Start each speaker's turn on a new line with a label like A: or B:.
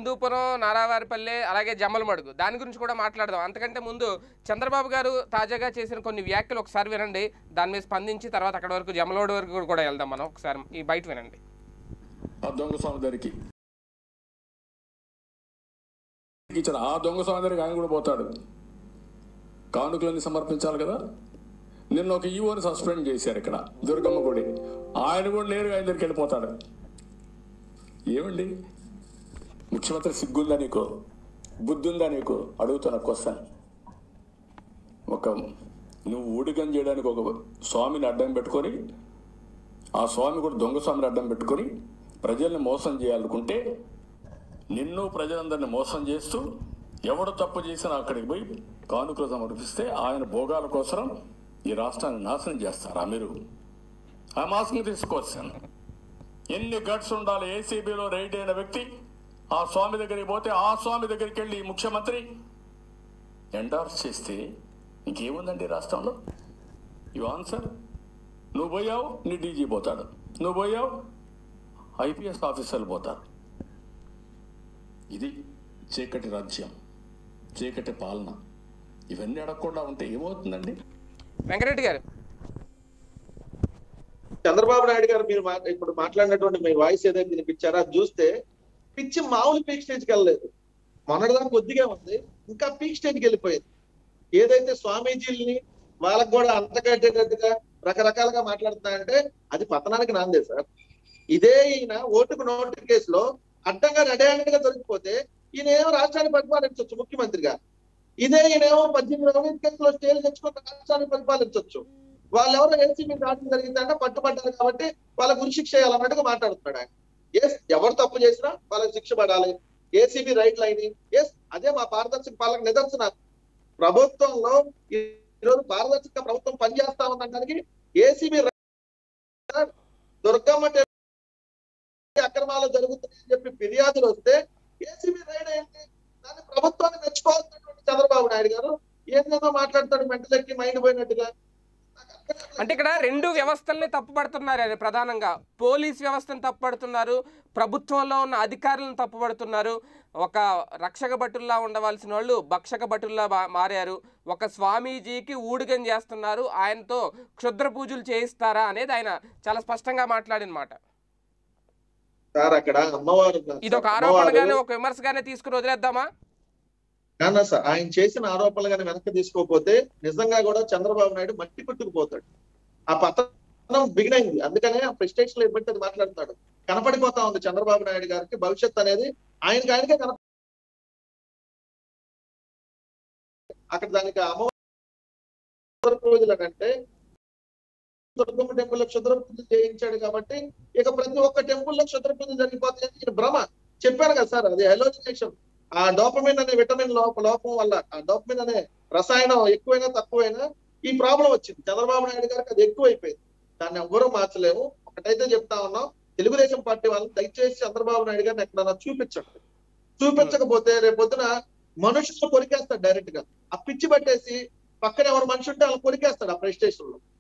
A: హిందూపురం నారావారిపల్లె అలాగే జమ్మలమడుగు దాని గురించి కూడా మాట్లాడదాం అంతకంటే ముందు చంద్రబాబు గారు తాజాగా చేసిన కొన్ని వ్యాఖ్యలు ఒకసారి వినండి దాని మీద స్పందించి తర్వాత అక్కడ వరకు జమ్మలమడుగు వరకు కూడా వెళ్దాం మనం ఒకసారి ఈ బయట వినండి
B: ఆ దొంగ స్వామి దగ్గరికి ఇచ్చాడు ఆ దొంగ స్వామి దగ్గరికి ఆయన కూడా పోతాడు కానుకలన్నీ సమర్పించాలి కదా నిన్న ఒక ఈవోని సస్పెండ్ చేశారు ఇక్కడ దుర్గమ్మ గుడి ఆయన కూడా నేరుగా ఆయన దగ్గరికి వెళ్ళిపోతాడు ఏమండి ముఖ్యమంత్రి సిగ్గుందా నీకు బుద్ధి ఉందా నీకు అడుగుతున్న క్వశ్చన్ ఒక నువ్వు ఊడిగం చేయడానికి ఒక స్వామిని అడ్డం పెట్టుకొని ఆ స్వామి కూడా దొంగ స్వామిని అడ్డం పెట్టుకొని ప్రజల్ని మోసం చేయాలనుకుంటే నిన్ను ప్రజలందరిని మోసం చేస్తూ ఎవడు తప్పు చేసినా అక్కడికి పోయి కానుకలు సమర్పిస్తే ఆయన భోగాల కోసం ఈ రాష్ట్రాన్ని నాశనం చేస్తారా మీరు ఆ మాసం తీసుకొచ్చాను ఎన్ని గట్స్ ఉండాలి ఏసీబీలో రైడ్ అయిన వ్యక్తి ఆ స్వామి దగ్గరికి పోతే ఆ స్వామి దగ్గరికి వెళ్ళి ఈ ముఖ్యమంత్రి ఎండార్స్ చేస్తే ఇంకేముందండి ఈ రాష్ట్రంలో యు ఆన్సర్ నువ్వు పోయావు నీ డీజీ పోతాడు నువ్వు పోయావు ఐపీఎస్ ఆఫీసర్లు పోతారు ఇది చీకటి రాజ్యం చీకటి పాలన ఇవన్నీ అడగకుండా ఉంటే ఏమవుతుందండి
A: వెంకరెడ్డి గారు
C: చంద్రబాబు నాయుడు గారు మీరు మా- ఇప్పుడు మాట్లాడినటువంటి మీ వాయిస్ ఏదైతే వినిపించారో అది చూస్తే పిచ్చి మామూలు పీక్ స్టేజ్కి వెళ్ళలేదు మొన్నటిదాకా కొద్దిగా ఉంది ఇంకా పీక్ స్టేజ్కి వెళ్ళిపోయింది ఏదైతే స్వామీజీల్ని వాళ్ళకు కూడా అంతకట్టేటట్టుగా రకరకాలుగా మాట్లాడుతున్నారంటే అది పతనానికి నాందే సార్ ఇదే ఈయన ఓటుకు నోటు కేసులో అడ్డంగా రెడీ గా దొరికిపోతే ఈయన ఏమో రాష్ట్రాన్ని పరిపాలించవచ్చు ముఖ్యమంత్రిగా ఇదే ఈయనేమో పద్దెనిమిది అవినీతి కేసులో స్టేలు తెచ్చుకున్న రాష్ట్రాన్ని పరిపాలించవచ్చు వాళ్ళెవరో ఏసీబీ దాటం జరిగిందంటే పట్టుబడ్డారు కాబట్టి వాళ్ళ గురి శిక్ష చేయాలన్నట్టుగా మాట్లాడుతున్నాడు ఆయన ఎస్ ఎవరు తప్పు చేసినా వాళ్ళకి శిక్ష పడాలి ఏసీబీ రైట్ లైన్ ఎస్ అదే మా పారదర్శక పాలన నిదర్శనం ప్రభుత్వంలో ఈ రోజు పారదర్శక ప్రభుత్వం పనిచేస్తా ఉందనడానికి ఏసీబీ దుర్గమ్మ టెంపుల్ అక్రమాలు జరుగుతున్నాయని చెప్పి ఫిర్యాదులు వస్తే ఏసీబీ రైడ్ అయింది దాన్ని ప్రభుత్వాన్ని మెచ్చుకోవాల్సినటువంటి చంద్రబాబు నాయుడు గారు ఏందేదో మాట్లాడతాడు మెంటలెక్కి మైండ్ పోయినట్టుగా నాకు అర్థం కావట్లేదు.
A: అంటే ఇక్కడ రెండు వ్యవస్థల్ని తప్పుపడుతున్నారు అది ప్రధానంగా పోలీస్ వ్యవస్థను తప్పుపడుతున్నారు ప్రభుత్వంలో ఉన్న అధికారులను తప్పుపడుతున్నారు ఒక రక్షక భటుల్లా ఉండవలసిన వాళ్ళు భక్షక భటుల్లా బా- మారారు ఒక స్వామీజీకి ఊడిగం చేస్తున్నారు ఆయనతో క్షుద్ర పూజలు చేయిస్తారా అనేది ఆయన చాలా స్పష్టంగా మాట్లాడిన మాట
C: సార్ అక్కడ అమ్మవారు ఉన్నారు
A: ఇది ఒక
C: సార్.
A: ఆరోపణగానే
C: అమ్మవారు-
A: ఒక విమర్శగానే తీసుకుని వదిలేద్దామా
C: కానా సార్ ఆయన చేసిన ఆరోపణలు కానీ వెనక్కి తీసుకోకపోతే నిజంగా కూడా చంద్రబాబు నాయుడు మట్టి కొట్టుకుపోతాడు ఆ పతనం బిగిన్ అయింది అందుకనే ఆ ప్రెస్టేషన్ లో ఇబ్బంది మాట్లాడుతున్నాడు కనపడిపోతా ఉంది చంద్రబాబు నాయుడు గారికి భవిష్యత్ అనేది ఆయనకి ఆయనకే కనప అక్కడ దానికి అమ్మవారి పూజలు అంటే దుర్గమ్మ టెంపుల్ లో క్షుద్ర పూజలు చేయించాడు కాబట్టి ఇక ప్రతి ఒక్క టెంపుల్ లో క్షుద్ర పూజలు జరిగిపోతాయని ఈయన భ్రమ చెప్పాను కదా సార్ అది హెలోజినేషన్ ఆ డోపమిన్ అనే విటమిన్ లోప లోపం వల్ల ఆ డోపమిన్ అనే రసాయనం ఎక్కువైనా తక్కువైనా ఈ ప్రాబ్లం వచ్చింది చంద్రబాబు నాయుడు గారికి అది ఎక్కువైపోయింది దాన్ని ఎవ్వరూ మార్చలేము ఒకటైతే చెప్తా ఉన్నాం తెలుగుదేశం పార్టీ వాళ్ళు దయచేసి చంద్రబాబు నాయుడు గారిని ఎక్కడన్నా చూపించండి చూపించకపోతే రేపొద్దున మనుషులు కొరికేస్తాడు డైరెక్ట్ గా ఆ పిచ్చి పట్టేసి పక్కన ఎవరు మనిషి ఉంటే వాళ్ళు కొరికేస్తాడు ఆ ప్రెస్ స్టేషన్ లో